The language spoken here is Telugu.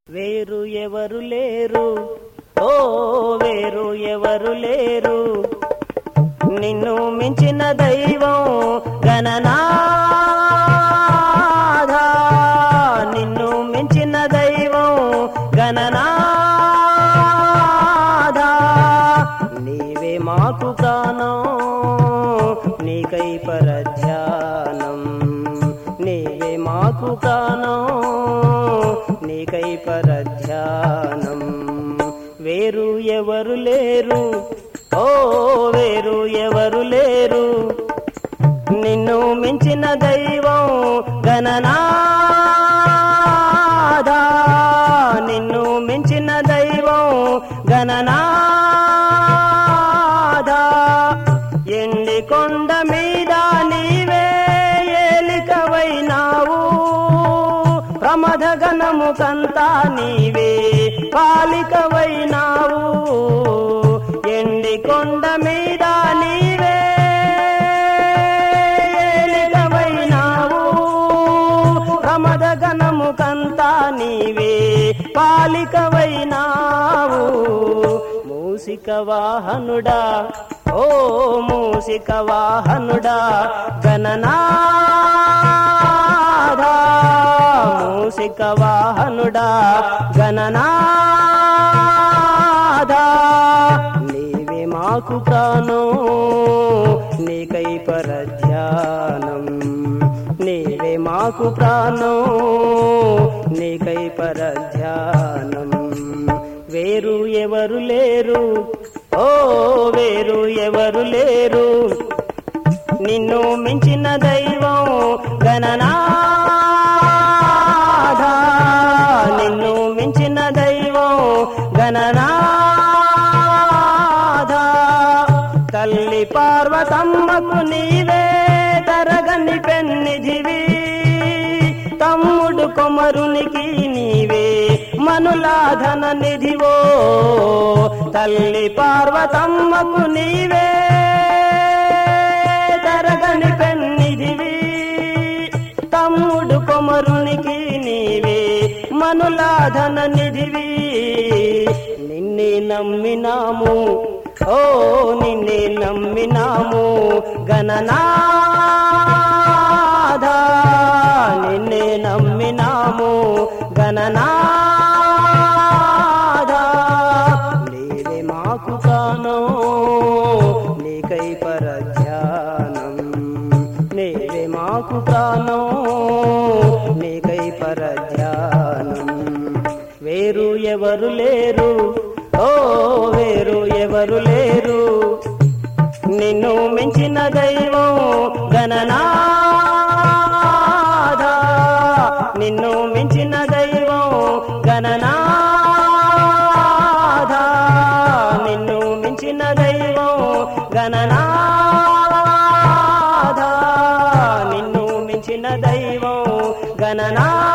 వేరు ఎవరు లేరు ఓ వేరు ఎవరు లేరు నిన్ను మించిన దైవం గణనాథ నిన్ను మించిన దైవం గణనాథ నీవే మాకు ప్రాణం నీకై పరధ్యానం నీవే మాకు ప్రాణం నీకై పరధ్యానం వేరు ఎవరు లేరు ఓ వేరు ఎవరు లేరు నిన్ను మించిన దైవం గణనాథ నిన్ను మించిన దైవం గణనాథ ఎండి కొండ మీద నీవే ఏలికవైనావు ప్రమద గణము కంతా నీవే పాలికవైనావు ఎండి కొండ మీద నీవే ఏలికవైనావు ప్రమద గణము కంతా నీవే పాలికవైనావు మూసిక వాహనుడా ఓ మూసిక వాహనుడా గణనాథ మూసిక వాహనుడా గణనాథ నీవే మాకు ప్రాణం నీకై పరధ్యానం నీవే మాకు ప్రాణం నీకై పరధ్యానం వేరు ఎవరు లేరు ఓ వేరు ఎవరు లేరు నిన్ను మించిన దైవం గణనాథ నిన్ను మించిన దైవం గణనాథ తల్లి పార్వతమ్మకు నీవే తరగని పెన్నిధివి తమ్ముడు కొమరునికి నీవే మనులాధన నిధివో తల్లి పార్వతమ్మకు నీవే తరగని పెన్నిధివి తమ్ముడు కొమరునికి నీవే మనులాధన నిధివి నిన్నే నమ్మినాము ఓ నిన్నే నమ్మినాము గణనాథ నిన్నే నమ్మినాము గణనాథ నీవే మాకు ప్రాణం నీకై పరధ్యానం నీవే మాకు ప్రాణం నీకై పరధ్యానం వేరు ఎవరు లేరు ఓ వేరు ఎవరు లేరు నిన్ను మించిన దైవం గణనాథ నిన్ను మించిన దైవం గణనాథ నిన్ను మించిన దైవం గణనాథ నిన్ను మించిన దైవం గణనా